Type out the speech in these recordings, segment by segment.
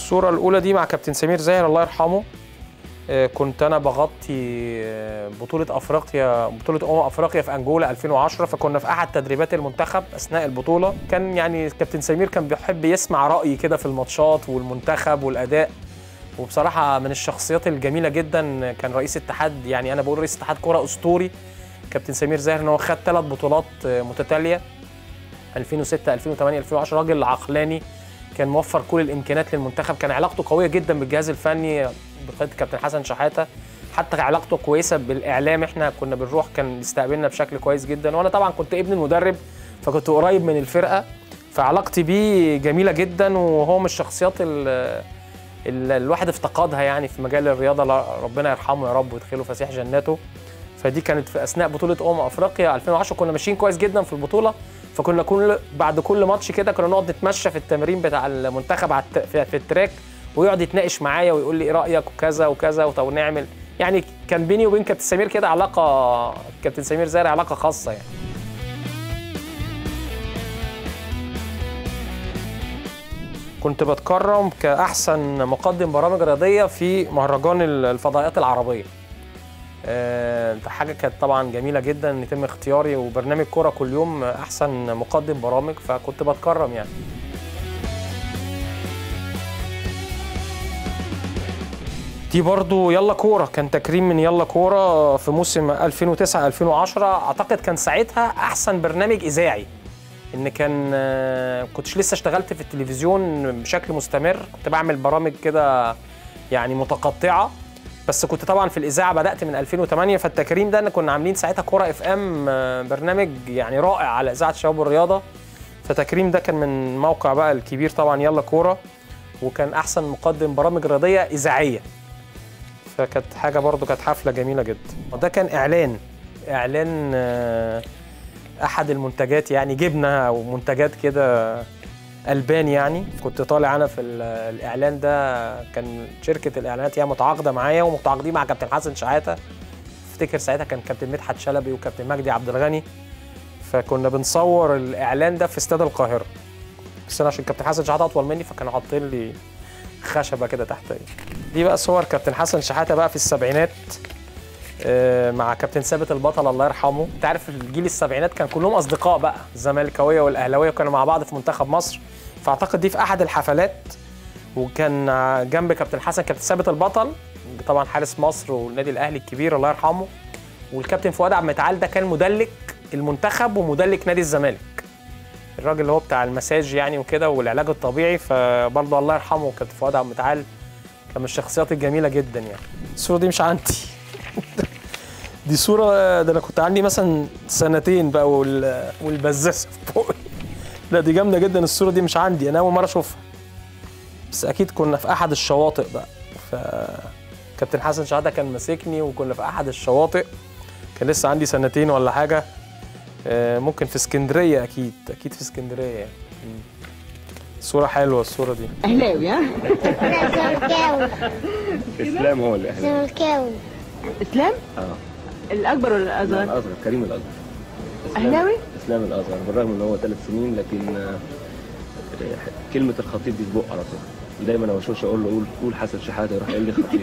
الصورة الأولى دي مع كابتن سمير زاهر الله يرحمه آه، كنت أنا بغطي آه، بطولة أفريقيا بطولة أمم أفريقيا في أنجولا 2010 فكنا في أحد تدريبات المنتخب أثناء البطولة كان يعني كابتن سمير كان بيحب يسمع رأيي كده في الماتشات والمنتخب والأداء وبصراحة من الشخصيات الجميلة جدا كان رئيس اتحاد يعني أنا بقول رئيس اتحاد كرة أسطوري كابتن سمير زاهر إن هو خد ثلاث بطولات آه، متتالية 2006 2008 2010 راجل عقلاني كان موفر كل الامكانيات للمنتخب كان علاقته قويه جدا بالجهاز الفني بقياده كابتن حسن شحاته حتى علاقته كويسه بالاعلام احنا كنا بنروح كان بيستقبلنا بشكل كويس جدا وانا طبعا كنت ابن المدرب فكنت قريب من الفرقه فعلاقتي بيه جميله جدا وهو من الشخصيات ال- ال- الواحد افتقدها يعني في مجال الرياضه لا- ربنا يرحمه يا رب ويدخله فسيح جناته فدي كانت في اثناء بطوله امم افريقيا 2010 كنا ماشيين كويس جدا في البطوله فكنا كل بعد كل ماتش كده كنا نقعد نتمشى في التمرين بتاع المنتخب على الت- في, في التراك ويقعد يتناقش معايا ويقول لي ايه رايك وكذا وكذا وطب نعمل يعني كان بيني وبين كابتن سمير كده علاقه كابتن سمير زاهر علاقه خاصه يعني كنت بتكرم كأحسن مقدم برامج رياضية في مهرجان الفضائيات العربية آه، ده حاجة كانت طبعا جميلة جدا ان يتم اختياري وبرنامج كرة كل يوم أحسن مقدم برامج فكنت بتكرم يعني دي برضو يلا كورة كان تكريم من يلا كورة في موسم 2009 2010 أعتقد كان ساعتها أحسن برنامج إذاعي ان كان آه، كنتش لسه اشتغلت في التلفزيون بشكل مستمر كنت بعمل برامج كده يعني متقطعه بس كنت طبعا في الاذاعه بدات من 2008 فالتكريم ده ان كنا عاملين ساعتها كوره اف ام برنامج يعني رائع على اذاعه الشباب والرياضه فتكريم ده كان من موقع بقى الكبير طبعا يلا كوره وكان احسن مقدم برامج رياضيه اذاعيه فكانت حاجه برضو كانت حفله جميله جدا وده كان اعلان اعلان آه، احد المنتجات يعني جبنه او منتجات كده البان يعني كنت طالع انا في ال- الاعلان ده كان شركه الاعلانات هي متعاقده معايا ومتعاقدين مع كابتن حسن شحاته افتكر ساعتها كان كابتن مدحت شلبي وكابتن مجدي عبد الغني فكنا بنصور الاعلان ده في استاد القاهره بس انا عشان كابتن حسن شحاته اطول مني فكانوا حاطين لي خشبه كده تحتيه دي بقى صور كابتن حسن شحاته بقى في السبعينات آه، مع كابتن ثابت البطل الله يرحمه انت عارف الجيل السبعينات كان كلهم اصدقاء بقى الزمالكاويه والاهلاويه وكانوا مع بعض في منتخب مصر فاعتقد دي في احد الحفلات وكان آه، جنب كابتن حسن كابتن ثابت البطل طبعا حارس مصر والنادي الاهلي الكبير الله يرحمه والكابتن فؤاد عبد المتعال ده كان مدلك المنتخب ومدلك نادي الزمالك الراجل اللي هو بتاع المساج يعني وكده والعلاج الطبيعي فبرضه الله يرحمه كابتن فؤاد عبد المتعال كان من الشخصيات الجميله جدا يعني الصوره دي مش عندي دي صورة ده أنا كنت عندي مثلا سنتين بقى وال... والبزازة في بوقي لا دي جامدة جدا الصورة دي مش عندي أنا أول مرة أشوفها بس أكيد كنا في أحد الشواطئ بقى ف كابتن حسن شحاتة كان ماسكني وكنا في أحد الشواطئ كان لسه عندي سنتين ولا حاجة آه، ممكن في اسكندرية أكيد أكيد في اسكندرية يعني مم. صورة حلوة الصورة دي اهلاوي ها زملكاوي اسلام هو اللي احنا زملكاوي اسلام اه الاكبر ولا الاصغر الاصغر كريم الاصغر إسلام- أهلاوي؟ اسلام الاصغر بالرغم ان هو ثلاث سنين لكن آه، كلمه الخطيب دي في بقه على طول دايما لما اشوفش اقول له قول قول حسن شحاته يروح يقول لي خطيب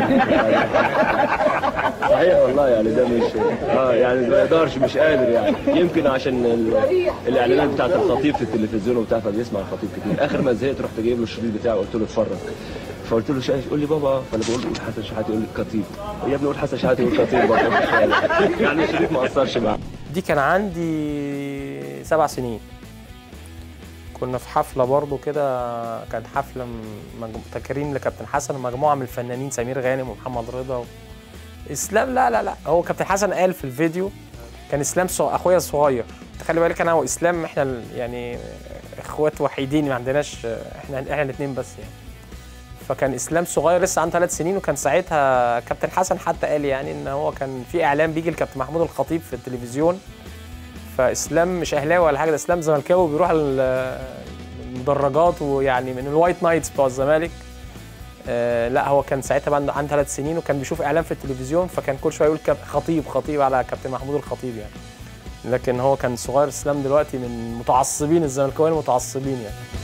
صحيح والله يعني ده مش اه يعني ما يقدرش مش قادر يعني يمكن عشان ال- الاعلانات بتاعت الخطيب في التلفزيون وبتاع فبيسمع الخطيب كتير اخر ما زهقت رحت جايب له الشريط بتاعه قلت له اتفرج فقلت له شايف يقول لي بابا فانا بقول له قول حسن شحاته يقول لي خطيب يا ابني قول حسن شحاته يقول خطيب برضه يعني الشريط ما اثرش معاه دي كان عندي سبع سنين كنا في حفلة برضو كده كانت حفلة م- مجمو... تكريم لكابتن حسن ومجموعة من الفنانين سمير غانم ومحمد رضا و... اسلام لا لا لا هو كابتن حسن قال في الفيديو كان اسلام صغ... اخويا الصغير تخلي بالك انا واسلام احنا ال- يعني اخوات وحيدين ما عندناش احنا احنا الاثنين بس يعني فكان اسلام صغير لسه عنده ثلاث سنين وكان ساعتها كابتن حسن حتى قال يعني ان هو كان في اعلان بيجي لكابتن محمود الخطيب في التلفزيون فاسلام مش اهلاوي ولا حاجه ده اسلام زملكاوي بيروح ال- المدرجات ويعني من الوايت نايتس بتوع الزمالك آه لا هو كان ساعتها بقى عنده عنده ثلاث سنين وكان بيشوف اعلان في التلفزيون فكان كل شويه يقول كاب- خطيب خطيب على كابتن محمود الخطيب يعني لكن هو كان صغير اسلام دلوقتي من متعصبين الزملكاويين المتعصبين يعني